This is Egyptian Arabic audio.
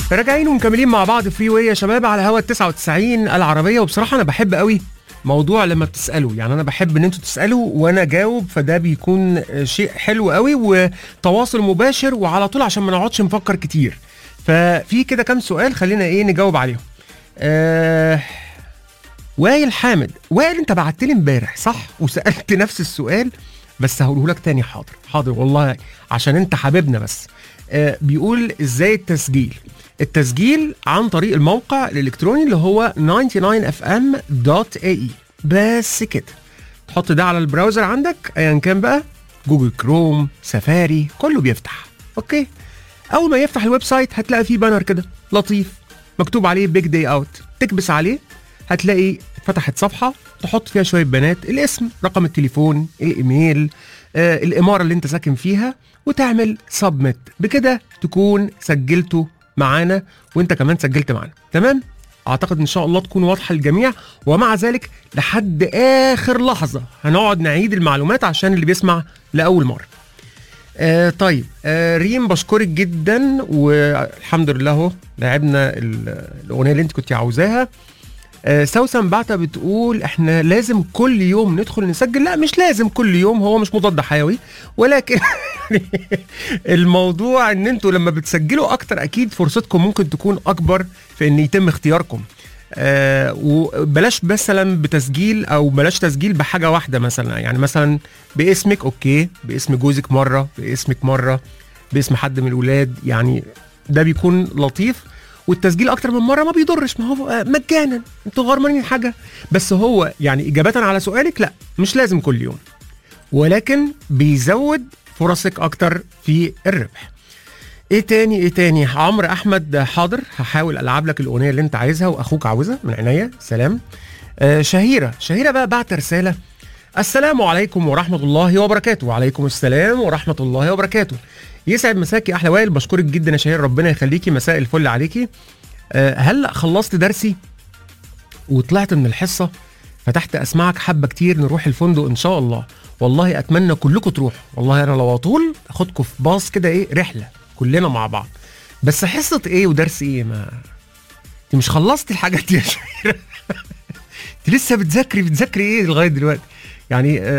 راجعين ومكملين مع بعض فري واي يا شباب على هوا 99 العربيه وبصراحه انا بحب قوي موضوع لما بتسالوا يعني انا بحب ان انتوا تسالوا وانا اجاوب فده بيكون شيء حلو قوي وتواصل مباشر وعلى طول عشان ما نقعدش نفكر كتير ففي كده كام سؤال خلينا ايه نجاوب عليهم آه وائل حامد وائل انت بعت لي امبارح صح وسالت نفس السؤال بس هقوله لك تاني حاضر حاضر والله عشان انت حبيبنا بس آه بيقول ازاي التسجيل التسجيل عن طريق الموقع الالكتروني اللي هو 99fm.ae بس كده تحط ده على البراوزر عندك ايا كان بقى جوجل كروم سفاري كله بيفتح اوكي اول ما يفتح الويب سايت هتلاقي فيه بانر كده لطيف مكتوب عليه بيج داي اوت تكبس عليه هتلاقي فتحت صفحه تحط فيها شويه بيانات الاسم رقم التليفون الايميل آه الاماره اللي انت ساكن فيها وتعمل سبميت بكده تكون سجلته معانا وانت كمان سجلت معانا تمام اعتقد ان شاء الله تكون واضحه للجميع ومع ذلك لحد اخر لحظه هنقعد نعيد المعلومات عشان اللي بيسمع لاول مره آه طيب آه ريم بشكرك جدا والحمد لله اهو لعبنا الاغنيه اللي انت كنت عاوزاها آه سوسن بعتة بتقول احنا لازم كل يوم ندخل نسجل لا مش لازم كل يوم هو مش مضاد حيوي ولكن الموضوع ان انتوا لما بتسجلوا اكتر اكيد فرصتكم ممكن تكون اكبر في ان يتم اختياركم آه وبلاش مثلا بتسجيل او بلاش تسجيل بحاجه واحده مثلا يعني مثلا باسمك اوكي باسم جوزك مره باسمك مره باسم حد من الولاد يعني ده بيكون لطيف والتسجيل اكتر من مره ما بيضرش ما هو مجانا انتوا غرمانين حاجه بس هو يعني اجابه على سؤالك لا مش لازم كل يوم ولكن بيزود فرصك اكتر في الربح ايه تاني ايه تاني عمرو احمد حاضر هحاول العب لك الاغنيه اللي انت عايزها واخوك عاوزها من عينيا سلام آه شهيره شهيره بقى بعت رساله السلام عليكم ورحمه الله وبركاته وعليكم السلام ورحمه الله وبركاته يسعد مساكي احلى وائل بشكرك جدا يا شهير ربنا يخليكي مساء الفل عليكي أه هلا خلصت درسي وطلعت من الحصه فتحت اسمعك حبه كتير نروح الفندق ان شاء الله والله اتمنى كلكم تروحوا والله انا لو اطول اخدكم في باص كده ايه رحله كلنا مع بعض بس حصه ايه ودرس ايه ما انت مش خلصتي الحاجات دي يا شهير انت لسه بتذاكري بتذاكري ايه لغايه دلوقتي يعني